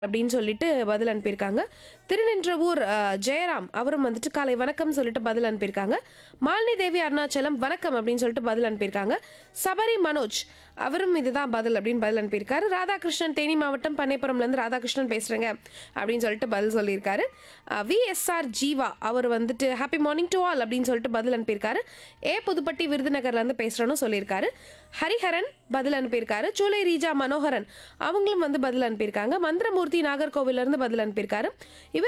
அப்படின்னு சொல்லிட்டு பதில் அனுப்பியிருக்காங்க திருநின்றவூர் அஹ், ஜெயராம் அவரும் வந்துட்டு காலை வணக்கம் சொல்லிட்டு பதில் அனுப்பியிருக்காங்க மாலினி தேவி அருணாச்சலம் வணக்கம் அப்படின்னு சொல்லிட்டு பதில் அனுப்பியிருக்காங்க சபரி மனோஜ் அவரும் இதுதான் பதில் அப்படின்னு பதில் அனுப்பியிருக்காரு ராதாகிருஷ்ணன் தேனி மாவட்டம் பண்ணைப்புறம்லேருந்து ராதாகிருஷ்ணன் பேசுகிறேங்க அப்படின்னு சொல்லிட்டு பதில் சொல்லியிருக்காரு விஎஸ்ஆர் ஜீவா அவர் வந்துட்டு ஹாப்பி மார்னிங் டு ஆல் அப்படின்னு சொல்லிட்டு பதில் அனுப்பியிருக்காரு ஏ புதுப்பட்டி விருதுநகர்லேருந்து பேசுகிறேன்னு சொல்லியிருக்காரு ஹரிஹரன் பதில் அனுப்பியிருக்காரு சூலை ரீஜா மனோகரன் அவங்களும் வந்து பதில் அனுப்பியிருக்காங்க மந்திரமூர்த்தி நாகர்கோவில்ல இருந்து பதில் அனுப்பியிருக்காரு இவர்